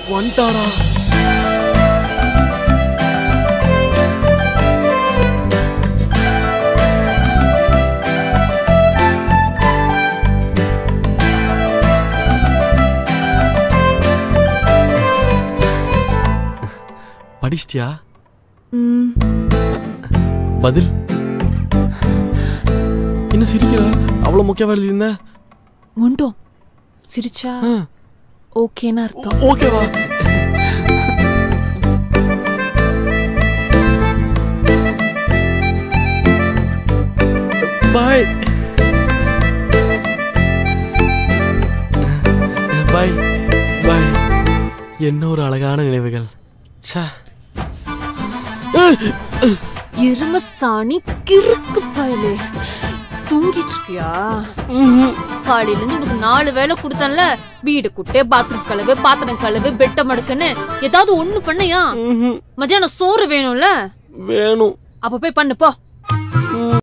வந்துட்டாடா படிச்சிட்டியா ம், பதில் என்ன சிரிக்கிற அவ்வளவு முக்கியமா எழுதியிருந்த உண்டும் சிரிச்சா ஓகேன்னு அர்த்தம் ஓகேவா பாய் பாய் பாய் என்ன ஒரு அழகான நினைவுகள் ச்சே எரும சாணி கிறுக்கு பயலே தூங்கிட்டு இருக்கியா காலையில இருந்து உனக்கு நாலு வேலை கொடுத்தேன்ல வீடு குட்டே பாத்ரூம் கழுவு பாத்திரம் கழுவு பெட்ட மடுக்குன்னு ஏதாவது ஒண்ணு பண்ணையா மத்தியானம் சோறு வேணும்ல வேணும் அப்ப போய் பண்ணு போ